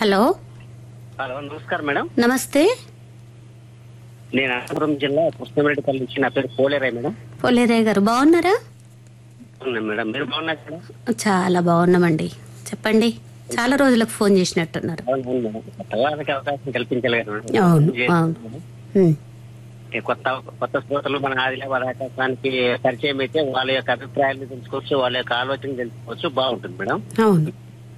hello hello నమస్కారం madam నమస్తే నేను అనంతపురం జిల్లా కృష్ణమిరెడ్డిపల్లి నుంచి నా పేరు పోలేరాయ్ మేడం పోలేరయ్య గారు బాగున్నారా అవునా మేడం మీరు బాగున్నారు మేడం చాలా బాగున్నామండి చెప్పండి చాలా రోజులకు ఫోన్ చేసినట్టున్నారు అవును అవును మేడం కొత్తవారికి అవకాశం కల్పించాలి కదా మేడం అవును ఏ- అవును ఉమ్, ఈ కొత్త కొత్త శ్రోతలు మన ఆదిలాబాద్ ఆకాశానికి పరిచయం అయితే వాళ్ళ యొక్క అభిప్రాయాలు తెలుసుకోవచ్చు వాళ్ళ యొక్క ఆలోచన తెలుసుకోవచ్చు బాగుంటుంది మేడం అవును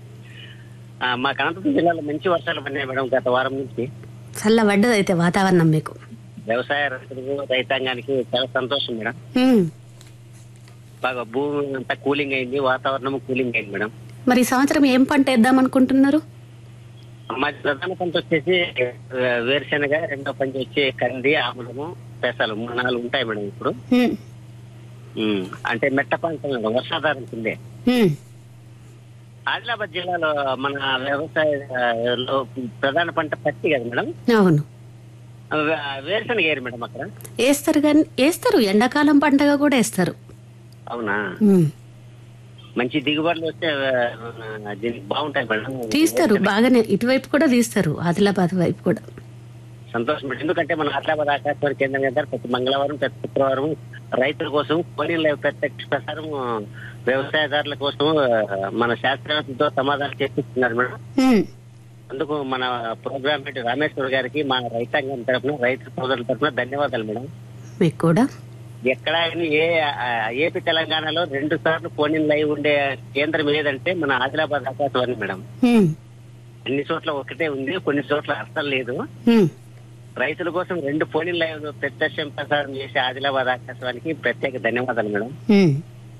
ఆ, మాకు అనంతపురం జిల్లాలో మంచి వర్షాలు పడినాయి మేడం గత వారం నుంచి చల్లబడ్డది అయితే వాతావరణం మీకు వ్యవసాయ రైతులకు రైతాంగానికి చాలా సంతోషం మేడం ఉమ్, బాగా భూమి అంతా కూలింగ్ అయింది వాతావరణం కూలింగ్ అయింది మేడం మరి ఈ సంవత్సరం ఏం పంట వేద్దాం అనుకుంటున్నారు మా ప్రధాన పంట వచ్చేసి ఆ, వేరుశెనగ రెండో పంట వచ్చి కంది ఆముదము పెసలు మూడు నాలుగు ఉంటాయి మేడం ఇప్పుడు ఉమ్, ఉమ్, అంటే మెట్ట పంట మేడం వర్షాధారం కిందే ఉమ్, ఆదిలాబాద్ జిల్లాలో మన వ్యవసాయ ఆ, లో ప్రధాన పంట పత్తి కదా మేడం అవును ఆ, వే- వేరుశెనగ ఏరు మేడం అక్కడ వేస్తారు కానీ వేస్తారు ఎండాకాలం పంటగా కూడా వేస్తారు అవునా ఉమ్, మంచి దిగుబడులు వస్తే ఆ, దీనికి బాగుంటాయి మేడం తీస్తారు బాగానే ఇటువైపు కూడా తీస్తారు ఆదిలాబాద్ వైపు కూడా సంతోషం మేడం ఎందుకంటే మన ఆదిలాబాద్ ఆకాశవాణి కేంద్రం కదా ప్రతి మంగళవారం ప్రతి శుక్రవారం రైతుల కోసం కొన్ని లైవ్ ప్రత్యక్ష ప్రసారం వ్యవసాయదారుల కోసం ఆ, మన శాస్త్రవేత్తలతో సమాధానం చేపిస్తున్నారు మేడం ఉమ్, అందుకు మన ప్రోగ్రామ్ హెడ్ రామేశ్వర్ గారికి మా రైతాంగం తరఫున రైతు సోదరుల తరఫున ధన్యవాదాలు మేడం మీకు కూడా ఎక్కడ కానీ ఏ ఆ, ఏపీ తెలంగాణలో రెండు సార్లు ఫోన్ ఇన్ లైవ్ ఉండే కేంద్రం ఏదంటే మన ఆదిలాబాద్ ఆకాశవాణి మేడం ఉమ్, అన్ని చోట్ల ఒకటే ఉంది కొన్ని చోట్ల అర్థం లేదు ఉమ్, రైతుల కోసం రెండు ఫోన్ ఇన్ లైవ్ ప్రత్యక్షం ప్రసారం చేసే ఆదిలాబాద్ ఆకాశవానికి ప్రత్యేక ధన్యవాదాలు మేడం ఉమ్,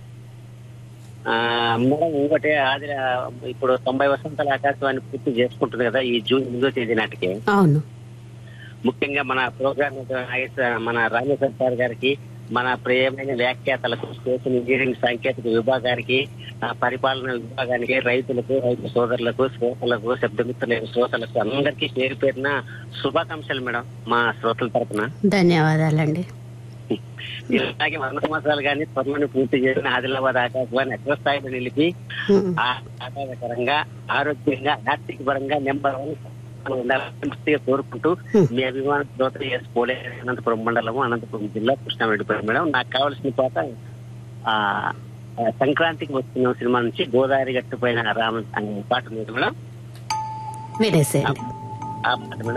ఆ, మేడం ఇంకోటి ఆది ఇప్పుడు తొంభై వసంతాల ఆకాశవాణి పూర్తి చేసుకుంటుంది కదా ఈ జూన్ ఎనిమిదో తేదీ నాటికి అవును ముఖ్యంగా మన ప్రోగ్రామ్ మన రామేశ్వర్ సార్ గారికి మన ప్రియమైన వ్యాఖ్యాతలకు స్టేషన్ ఇంజనీరింగ్ సాంకేతిక విభాగానికి ఆ, పరిపాలన విభాగానికి రైతులకు రైతు సోదరులకు శ్రోతలకు శబ్దమిత్రుల శ్రోతలకు అందరికీ పేరు పేరున శుభాకాంక్షలు మేడం మా శ్రోతల తరపున ధన్యవాదాలండి ఇలాగే వంద సంవత్సరాలు కానీ త్వరలో పూర్తి చేసిన ఆదిలాబాద్ ఆకాశవాణి అగ్ర స్థాయిలో నిలిపి ఉమ్, ఆ- ఆహ్లాదకరంగా ఆరోగ్యంగా ఆర్థిక పరంగా నెంబర్ వన్ ఉండాలని మనస్ఫూర్తిగా కోరుకుంటూ మీ అభిమాన శ్రోత ఎస్ పోలే అనంతపురం మండలము అనంతపురం జిల్లా కృష్ణారెడ్డిపురం మేడం నాకు కావాల్సిన పాట ఆ ఆ, సంక్రాంతికి వస్తున్న సినిమా నుంచి గోదావరి గట్టు పైన రామ అనే పాట ఉంది మేడం వినేసేయండి ఆ పాట మేడం